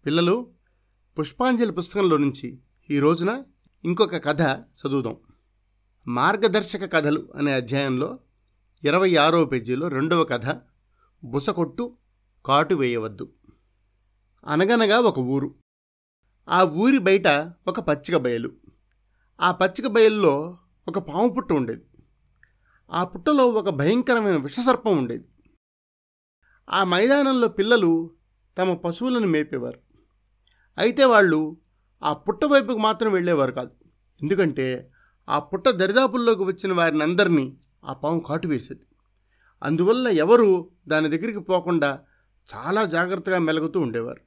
పిల్లలు పుష్పాంజలి పుస్తకంలో నుంచి ఈ రోజున ఇంకొక కథ చదువుదాం మార్గదర్శక కథలు అనే అధ్యాయంలో ఇరవై ఆరవ పేజీలో రెండవ కథ బుసకొట్టు కాటు వేయవద్దు అనగనగా ఒక ఊరు ఆ ఊరి బయట ఒక పచ్చిక బయలు ఆ పచ్చిక బయలులో ఒక పాము పుట్ట ఉండేది ఆ పుట్టలో ఒక భయంకరమైన విషసర్పం ఉండేది ఆ మైదానంలో పిల్లలు తమ పశువులను మేపేవారు అయితే వాళ్ళు ఆ పుట్ట వైపుకు మాత్రం వెళ్ళేవారు కాదు ఎందుకంటే ఆ పుట్ట దరిదాపుల్లోకి వచ్చిన వారిని అందరినీ ఆ పాము కాటు వేసేది అందువల్ల ఎవరు దాని దగ్గరికి పోకుండా చాలా జాగ్రత్తగా మెలుగుతూ ఉండేవారు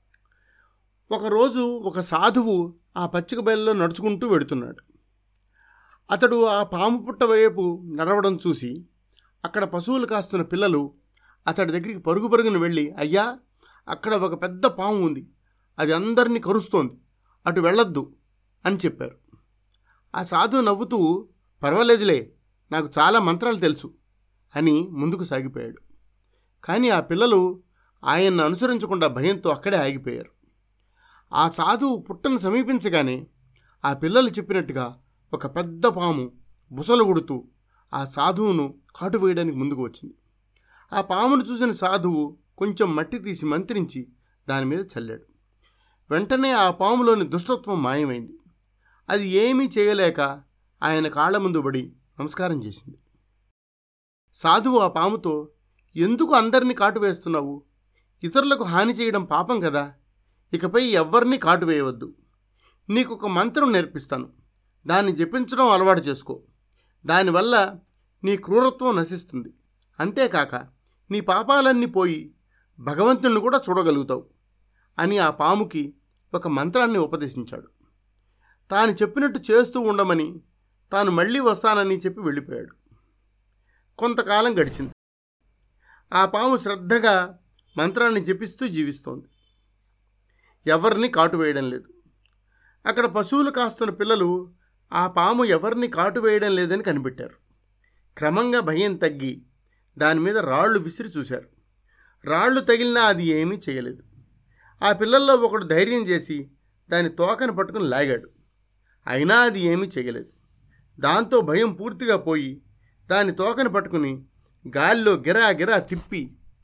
ఒకరోజు ఒక సాధువు ఆ పచ్చిక బయలులో నడుచుకుంటూ వెడుతున్నాడు అతడు ఆ పాము పుట్ట వైపు నడవడం చూసి అక్కడ పశువులు కాస్తున్న పిల్లలు అతడి దగ్గరికి పరుగు పరుగున వెళ్ళి అయ్యా అక్కడ ఒక పెద్ద పాము ఉంది అది అందరినీ కరుస్తోంది అటు వెళ్ళొద్దు అని చెప్పారు ఆ సాధువు నవ్వుతూ పర్వాలేదులే నాకు చాలా మంత్రాలు తెలుసు అని ముందుకు సాగిపోయాడు కానీ ఆ పిల్లలు ఆయన్ను అనుసరించకుండా భయంతో అక్కడే ఆగిపోయారు ఆ సాధువు పుట్టను సమీపించగానే ఆ పిల్లలు చెప్పినట్టుగా ఒక పెద్ద పాము బుసలు కొడుతూ ఆ సాధువును కాటు వేయడానికి ముందుకు వచ్చింది ఆ పామును చూసిన సాధువు కొంచెం మట్టి తీసి మంత్రించి దాని మీద చల్లాడు వెంటనే ఆ పాములోని దుష్టత్వం మాయమైంది అది ఏమీ చేయలేక ఆయన కాళ్ళ ముందు పడి నమస్కారం చేసింది సాధువు ఆ పాముతో ఎందుకు అందరినీ కాటు వేస్తున్నావు ఇతరులకు హాని చేయడం పాపం కదా ఇకపై ఎవ్వరినీ కాటు వేయవద్దు నీకు ఒక మంత్రం నేర్పిస్తాను దాన్ని జపించడం అలవాటు చేసుకో దానివల్ల నీ క్రూరత్వం నశిస్తుంది అంతేకాక నీ పాపాలన్నీ పోయి భగవంతుణ్ణి కూడా చూడగలుగుతావు అని ఆ పాముకి ఒక మంత్రాన్ని ఉపదేశించాడు తాను చెప్పినట్టు చేస్తూ ఉండమని తాను మళ్ళీ వస్తానని చెప్పి వెళ్ళిపోయాడు కొంతకాలం గడిచింది ఆ పాము శ్రద్ధగా మంత్రాన్ని జపిస్తూ జీవిస్తోంది ఎవరిని కాటు వేయడం లేదు అక్కడ పశువులు కాస్తున్న పిల్లలు ఆ పాము ఎవరిని కాటు వేయడం లేదని కనిపెట్టారు క్రమంగా భయం తగ్గి దాని మీద రాళ్ళు విసిరి చూశారు రాళ్ళు తగిలినా అది ఏమీ చేయలేదు ఆ పిల్లల్లో ఒకడు ధైర్యం చేసి దాని తోకను పట్టుకుని లాగాడు అయినా అది ఏమీ చేయలేదు దాంతో భయం పూర్తిగా పోయి దాని తోకను పట్టుకుని గాలిలో గిరా గిరా తిప్పి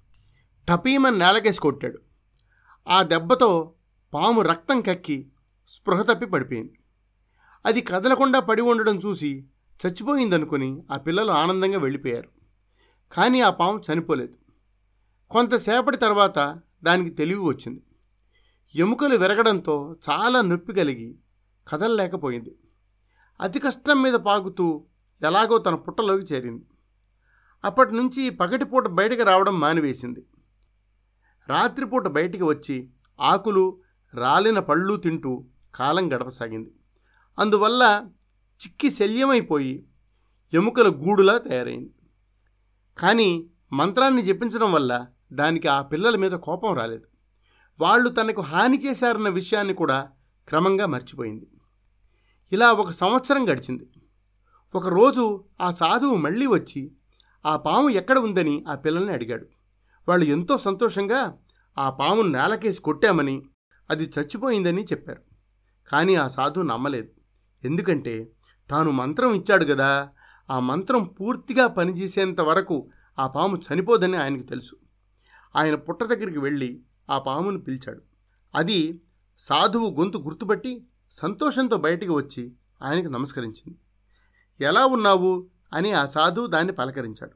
టపీమని నేలకేసి కొట్టాడు ఆ దెబ్బతో పాము రక్తం కక్కి స్పృహ తప్పి పడిపోయింది అది కదలకుండా పడి ఉండడం చూసి చచ్చిపోయిందనుకుని ఆ పిల్లలు ఆనందంగా వెళ్ళిపోయారు కానీ ఆ పాము చనిపోలేదు కొంతసేపటి తర్వాత దానికి తెలివి వచ్చింది ఎముకలు విరగడంతో చాలా నొప్పి కలిగి కదలలేకపోయింది అతి కష్టం మీద పాకుతూ ఎలాగో తన పుట్టలోకి చేరింది అప్పటి నుంచి పగటిపూట బయటకు రావడం మానివేసింది రాత్రిపూట బయటికి వచ్చి ఆకులు రాలిన పళ్ళు తింటూ కాలం గడపసాగింది అందువల్ల చిక్కి శల్యమైపోయి ఎముకల గూడులా తయారైంది కానీ మంత్రాన్ని జపించడం వల్ల దానికి ఆ పిల్లల మీద కోపం రాలేదు వాళ్ళు తనకు హాని చేశారన్న విషయాన్ని కూడా క్రమంగా మర్చిపోయింది ఇలా ఒక సంవత్సరం గడిచింది ఒకరోజు ఆ సాధువు మళ్ళీ వచ్చి ఆ పాము ఎక్కడ ఉందని ఆ పిల్లల్ని అడిగాడు వాళ్ళు ఎంతో సంతోషంగా ఆ పామును నేలకేసి కొట్టామని అది చచ్చిపోయిందని చెప్పారు కానీ ఆ సాధువు నమ్మలేదు ఎందుకంటే తాను మంత్రం ఇచ్చాడు కదా ఆ మంత్రం పూర్తిగా పనిచేసేంత వరకు ఆ పాము చనిపోదని ఆయనకు తెలుసు ఆయన పుట్ట దగ్గరికి వెళ్ళి ఆ పామును పిలిచాడు అది సాధువు గొంతు గుర్తుపట్టి సంతోషంతో బయటికి వచ్చి ఆయనకు నమస్కరించింది ఎలా ఉన్నావు అని ఆ సాధువు దాన్ని పలకరించాడు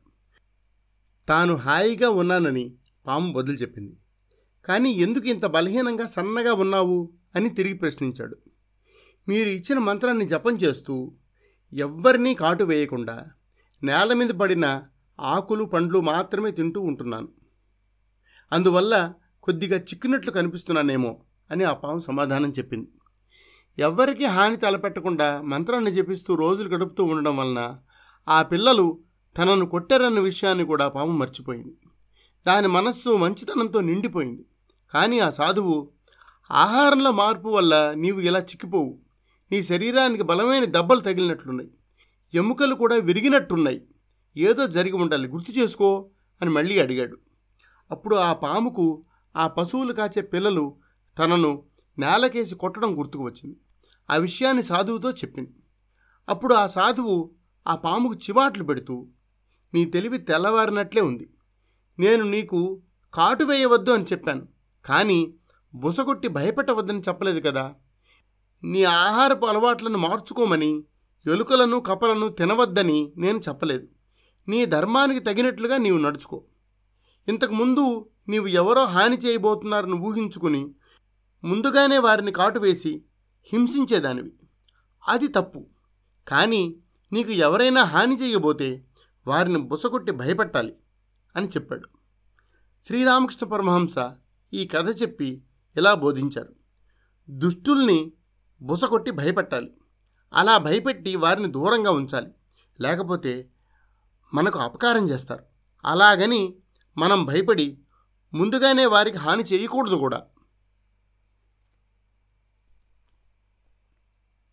తాను హాయిగా ఉన్నానని పాము బదులు చెప్పింది కానీ ఎందుకు ఇంత బలహీనంగా సన్నగా ఉన్నావు అని తిరిగి ప్రశ్నించాడు మీరు ఇచ్చిన మంత్రాన్ని జపం చేస్తూ ఎవ్వరినీ కాటు వేయకుండా నేల మీద పడిన ఆకులు పండ్లు మాత్రమే తింటూ ఉంటున్నాను అందువల్ల కొద్దిగా చిక్కినట్లు కనిపిస్తున్నానేమో అని ఆ పాము సమాధానం చెప్పింది ఎవ్వరికీ హాని తలపెట్టకుండా మంత్రాన్ని జపిస్తూ రోజులు గడుపుతూ ఉండడం వలన ఆ పిల్లలు తనను కొట్టారన్న విషయాన్ని కూడా పాము మర్చిపోయింది దాని మనస్సు మంచితనంతో నిండిపోయింది కానీ ఆ సాధువు ఆహారంలో మార్పు వల్ల నీవు ఇలా చిక్కిపోవు నీ శరీరానికి బలమైన దెబ్బలు తగిలినట్లున్నాయి ఎముకలు కూడా విరిగినట్టున్నాయి ఏదో జరిగి ఉండాలి గుర్తు చేసుకో అని మళ్ళీ అడిగాడు అప్పుడు ఆ పాముకు ఆ పశువులు కాచే పిల్లలు తనను నేలకేసి కొట్టడం గుర్తుకు వచ్చింది ఆ విషయాన్ని సాధువుతో చెప్పింది అప్పుడు ఆ సాధువు ఆ పాముకు చివాట్లు పెడుతూ నీ తెలివి తెల్లవారినట్లే ఉంది నేను నీకు కాటు వేయవద్దు అని చెప్పాను కానీ బుసగొట్టి భయపెట్టవద్దని చెప్పలేదు కదా నీ ఆహారపు అలవాట్లను మార్చుకోమని ఎలుకలను కపలను తినవద్దని నేను చెప్పలేదు నీ ధర్మానికి తగినట్లుగా నీవు నడుచుకో ఇంతకుముందు నీవు ఎవరో హాని చేయబోతున్నారని ఊహించుకుని ముందుగానే వారిని కాటు వేసి హింసించేదానివి అది తప్పు కానీ నీకు ఎవరైనా హాని చేయబోతే వారిని బుసకొట్టి భయపెట్టాలి అని చెప్పాడు శ్రీరామకృష్ణ పరమహంస ఈ కథ చెప్పి ఇలా బోధించారు దుష్టుల్ని బుసకొట్టి భయపెట్టాలి అలా భయపెట్టి వారిని దూరంగా ఉంచాలి లేకపోతే మనకు అపకారం చేస్తారు అలాగని మనం భయపడి ముందుగానే వారికి హాని చేయకూడదు కూడా